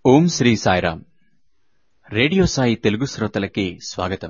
ఓం Shri Sairam radio Sai Telugu శ్రోతలకి స్వాగతం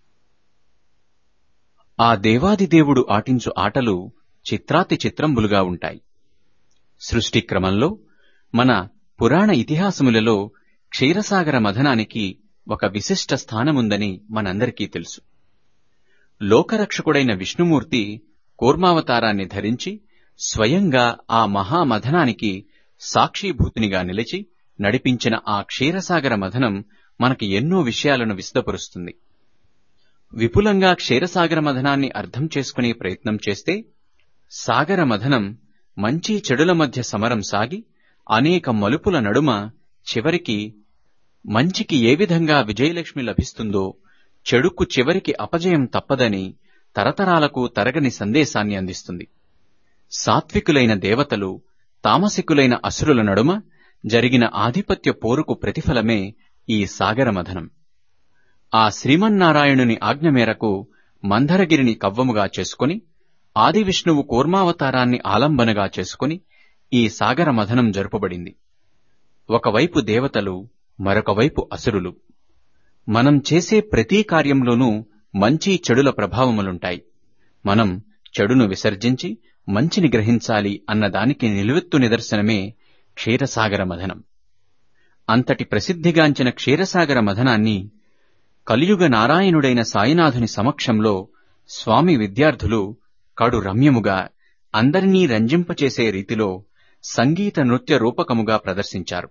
ఆ దేవాది దేవుడు ఆటించు ఆటలు చిత్రాతి చిత్రంబులుగా ఉంటాయి సృష్టి క్రమంలో మన పురాణ ఇతిహాసములలో క్షీరసాగర మథనానికి ఒక విశిష్ట స్థానముందని మనందరికీ తెలుసు లోకరక్షకుడైన విష్ణుమూర్తి కూర్మావతారాన్ని ధరించి స్వయంగా ఆ మహామథనానికి సాక్షీభూతునిగా నిలిచి నడిపించిన ఆ క్షీరసాగర మథనం మనకి ఎన్నో విషయాలను విశదపరుస్తుంది విపులంగా క్షీరసాగర మథనాన్ని అర్థం చేసుకునే ప్రయత్నం చేస్తే సాగర మథనం మంచి చెడుల మధ్య సమరం సాగి అనేక మలుపుల నడుమ చివరికి మంచికి ఏ విధంగా విజయలక్ష్మి లభిస్తుందో చెడుకు చివరికి అపజయం తప్పదని తరతరాలకు తరగని సందేశాన్ని అందిస్తుంది సాత్వికులైన దేవతలు తామసికులైన అసురుల నడుమ జరిగిన ఆధిపత్య పోరుకు ప్రతిఫలమే ఈ సాగరమథనం ఆ శ్రీమన్నారాయణుని ఆజ్ఞ మేరకు మందరగిరిని కవ్వముగా చేసుకుని ఆదివిష్ణువు కూర్మావతారాన్ని ఆలంబనగా చేసుకుని ఈ సాగరమథనం జరుపబడింది ఒకవైపు దేవతలు మరొకవైపు అసురులు మనం చేసే ప్రతి కార్యంలోనూ మంచి చెడుల ప్రభావములుంటాయి మనం చెడును విసర్జించి మంచిని గ్రహించాలి అన్నదానికి నిలువెత్తు నిదర్శనమే క్షీరసాగర మథనం అంతటి ప్రసిద్ధిగాంచిన క్షీరసాగర మథనాన్ని కలియుగ నారాయణుడైన సాయినాథుని సమక్షంలో స్వామి విద్యార్థులు కడు రమ్యముగా అందరినీ రంజింపచేసే రీతిలో సంగీత నృత్య రూపకముగా ప్రదర్శించారు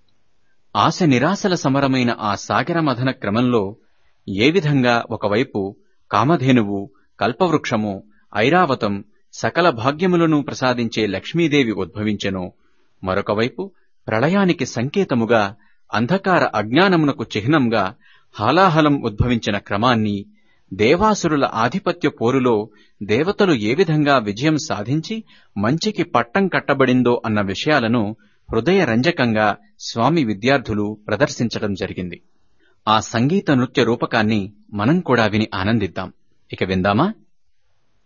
ఆశ నిరాశల సమరమైన ఆ సాగర మథన క్రమంలో ఏ విధంగా ఒకవైపు కామధేనువు కల్పవృక్షము ఐరావతం సకల భాగ్యములను ప్రసాదించే లక్ష్మీదేవి ఉద్భవించెనో మరొకవైపు ప్రళయానికి సంకేతముగా అంధకార అజ్ఞానమునకు చిహ్నంగా హాలాహలం ఉద్భవించిన క్రమాన్ని దేవాసురుల ఆధిపత్య పోరులో దేవతలు ఏ విధంగా విజయం సాధించి మంచికి పట్టం కట్టబడిందో అన్న విషయాలను హృదయ రంజకంగా స్వామి విద్యార్థులు ప్రదర్శించడం జరిగింది ఆ సంగీత నృత్య రూపకాన్ని మనం కూడా విని ఆనందిద్దాం ఇక విందామా